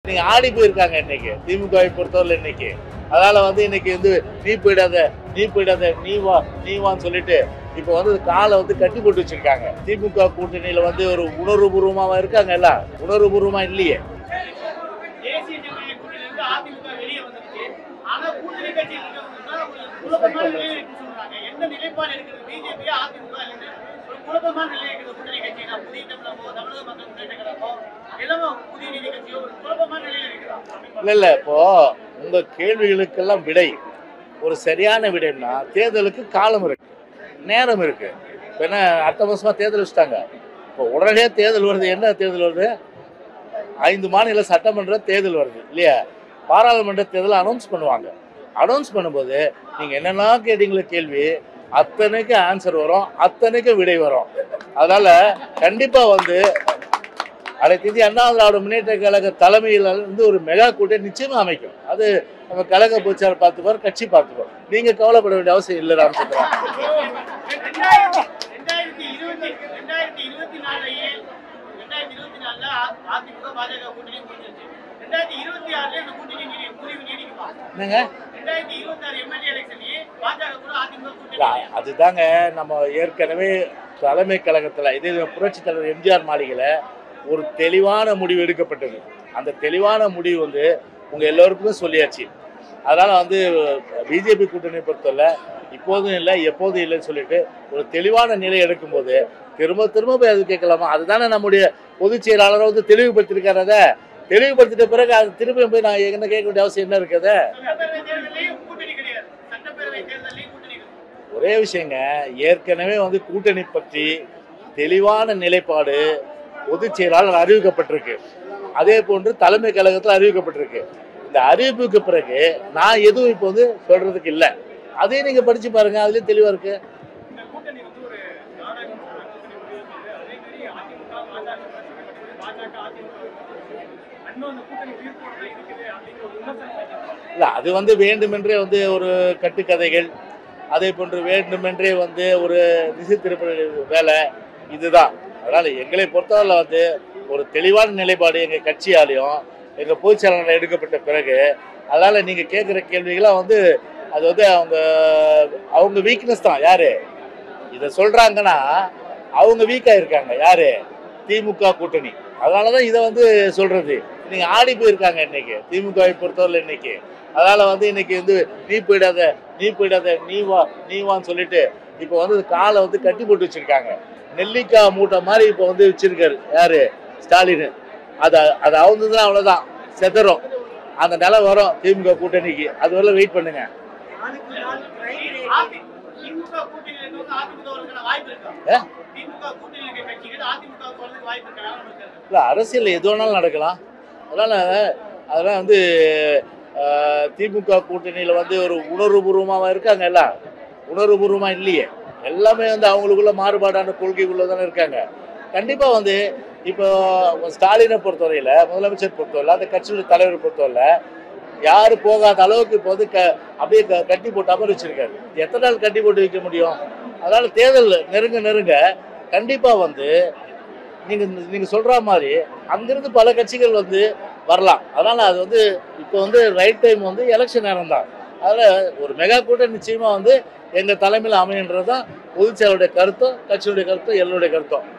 நீங்க ஆடி போயிருக்காங்க இன்னைக்கு திமுகவை பொறுத்தவரை இன்னைக்கு அதனால வந்து இன்னைக்கு வந்து நீ போயிடாத நீ போயிடாத நீ வா நீ வான்னு சொல்லிட்டு இப்போ வந்து காலை வந்து கட்டி போட்டு வச்சிருக்காங்க திமுக கூட்டணியில வந்து ஒரு உணர்வுபூர்வமா இருக்காங்க எல்லாம் உணர்வுபூர்வமா இல்லையே தேசிய ஜனநாயக கூட்டணியிலிருந்து அதிமுக வெளியே வந்துருச்சு ஆனா கூட்டணி கட்சியில் இருக்கவங்க தான் ஒரு குழப்பமான நிலையில இருக்குன்னு சொல்றாங்க எந்த நிலைப்பாடு இருக்கிறது பிஜேபி அதிமுக அல்லது ஒரு குழப்பமான நிலையில் இருக்கிற கூட்டணி கட்சி தான் புதிய தமிழகமோ தமிழக மக்கள் முன்னேற்ற கழகமோ எல்லாமே புதிய நீதி கட்சியோ ஒரு குழப்பமான நிலையில இருக்கிறாங்க இல்ல இல்ல இப்போ உங்க கேள்விகளுக்கெல்லாம் விடை ஒரு சரியான விடைன்னா தேர்தலுக்கு காலம் இருக்கு நேரம் இருக்கு இப்போ என்ன அடுத்த மாசமா தேர்தல் வச்சுட்டாங்க இப்போ உடனே தேர்தல் வருது என்ன தேர்தல் வருது ஐந்து மாநில சட்டமன்ற தேர்தல் வருது இல்லையா பாராளுமன்ற தேர்தல் அனௌன்ஸ் பண்ணுவாங்க அனௌன்ஸ் பண்ணும்போது நீங்க என்னெல்லாம் கேட்டீங்களோ கேள்வி அத்தனைக்கு ஆன்சர் வரும் அத்தனைக்கு விடை வரும் அதனால கண்டிப்பா வந்து அனைத்து இந்திய அண்ணா திராவிட முன்னேற்ற கழக தலைமையில் வந்து ஒரு மெகா கூட்டணி நிச்சயமா அமைக்கும் அது நம்ம கழக பொதுச்சாளர் பார்த்துப்பார் கட்சி பார்த்துப்பார் நீங்க கவலைப்பட வேண்டிய அவசியம் இல்லை ராமச்சந்திரன் ரெண்டாயிரத்தி ரெண்டாயிரத்தி இருபத்தி ரெண்டாயிரத்தி இருபத்தி நாலுலயே ரெண்டாயிரத்தி இருபத்தி நாலுல அ- அதிமுக பாஜக கூட்டணி முடிஞ்சிருச்சு ரெண்டாயிரத்தி இருபத்தி ஆறுல இந்த கூட்டணி நீடி- முடிவு நீடிக்குமா என்னங்க ரெண்டாயிரத்தி இருபத்தி ஆறு எம்எல்ஏ எலெக்ஷன்லயே பாஜக கூட அதிமுக இல்ல, கூட்டணி அதுதாங்க நம்ம ஏற்கனவே தலைமை கழகத்தில் இதே புரட்சி தலைவர் எம்ஜிஆர் மாளிகையில் ஒரு தெளிவான முடிவு எடுக்கப்பட்டது அந்த தெளிவான முடிவு வந்து உங்க எல்லோருக்குமே சொல்லியாச்சு அதனால வந்து பிஜேபி கூட்டணி பொறுத்தவரை இப்போதும் இல்லை எப்போதும் இல்லைன்னு சொல்லிட்டு ஒரு தெளிவான நிலை எடுக்கும்போது திரும்ப திரும்ப போய் அது கேட்கலாமா அதுதானே நம்முடைய பொதுச் செயலாளர் வந்து தெளிவுபடுத்திருக்காரு அதை தெளிவுபடுத்திட்ட பிறகு அது திரும்ப போய் நான் என்ன கேட்க வேண்டிய அவசியம் என்ன இருக்குது சட்டப்பேரவை தேர்தலையும் கூட்டணி கிடையாது சட்டப்பேரவை தேர்தலையும் கூட்டணி கிடையாது ஒரே விஷயங்க ஏற்கனவே வந்து கூட்டணி பற்றி தெளிவான நிலைப்பாடு பொதுச் செயலாளர் அறிவிக்கப்பட்டிருக்கு அதே போன்று தலைமை கழகத்தில் அறிவிக்கப்பட்டிருக்கு இந்த அறிவிப்புக்கு பிறகு நான் எதுவும் இப்போ வந்து சொல்றதுக்கு இல்லை அதையும் நீங்க படிச்சு பாருங்க அதுலயும் தெளிவா இருக்கு இந்த கூட்டணி வந்து ஒரு நாடகம் கூட்டணி முடிவு அதே மாதிரி அதிமுக பாஜக பாஜக அதிமுக இன்னும் அந்த கூட்டணி உயிர்ப்போடு தான் இருக்குது அப்படிங்கிற ஒரு விமர்சனம் வைக்கிறாங்க. இல்ல அது வந்து வேண்டுமென்றே வந்து ஒரு கட்டுக்கதைகள் அதே போன்று வேண்டுமென்றே வந்து ஒரு திசை திருப்ப வேலை இதுதான் அதனால எங்களை பொறுத்தவரை வந்து ஒரு தெளிவான நிலைப்பாடு எங்க கட்சியாலையும் எங்க பொதுச் செயலாளர் எடுக்கப்பட்ட பிறகு அதனால நீங்க கேட்குற கேள்விகளாம் வந்து அது வந்து அவங்க அவங்க வீக்னஸ் தான் யாரு இதை சொல்றாங்கன்னா அவங்க வீக்கா இருக்காங்க யாரு திமுக கூட்டணி அதனாலதான் இதை வந்து சொல்றது நீங்க ஆடி போயிருக்காங்க இன்னைக்கு திமுகவை பொறுத்தவரை இன்னைக்கு அதனால வந்து இன்னைக்கு வந்து நீ போயிடாத நீ போயிடாத நீ வா நீ வான்னு சொல்லிட்டு இப்போ வந்து காலை வந்து கட்டி போட்டு வச்சிருக்காங்க நெல்லிக்காய் மூட்டை மாதிரி இப்போ வந்து வச்சிருக்காரு யாரு ஸ்டாலின் அதை அது அவுந்ததுன்னா அவ்வளோதான் செதறும் அந்த நிலை வரும் திமுக கூட்டணிக்கு அது வரல வெயிட் பண்ணுங்க ஆதி- திமுக கூட்டணியில இருக்கவங்க அதிமுக வரதுக்கான வாய்ப்பு இருக்கா ஏ? திமுக கூட்டணியில் இருக்க கட்சிகள் அதிமுக வரதுக்கு வாய்ப்பு இருக்கா வேற ஒண்ணும் இருக்காது. இல்லை அரசியல் எது வேணாலும் நடக்கலாம் அதனால் அதெல்லாம் வந்து ஆஹ், திமுக கூட்டணியில் வந்து ஒரு உணர்வுபூர்வமாக இருக்காங்க எல்லாம் உணர்வுபூர்வமாக இல்லையே எல்லாமே வந்து அவங்களுக்குள்ள மாறுபாடான கொள்கைக்குள்ள தானே இருக்காங்க கண்டிப்பாக வந்து இப்போ ஸ்டாலினை பொறுத்தவரையில் முதலமைச்சர் பொறுத்தவரையில் அந்த கட்சியோட தலைவரை பொறுத்தவரையில் யாரு போகாத அளவுக்கு இப்போ வந்து க அப்படியே க கட்டி போட்ட மாதிரி வச்சிருக்காரு எத்தனை நாள் கட்டி போட்டு வைக்க முடியும் அதனால தேர்தல் நெருங்க நெருங்க கண்டிப்பாக வந்து நீங்க நீங்க சொல்ற மாதிரி அங்கிருந்து பல கட்சிகள் வந்து வரலாம் அதனால அது வந்து இப்போ வந்து ரைட் டைம் வந்து எலெக்ஷன் நேரம் தான் அதனால ஒரு மெகா கூட்டம் நிச்சயமா வந்து எங்க தலைமையில் அமையன்றது தான் பொதுச் செயலருடைய கருத்தும் கட்சியுடைய கருத்தும் எல்லோருடைய கருத்தும்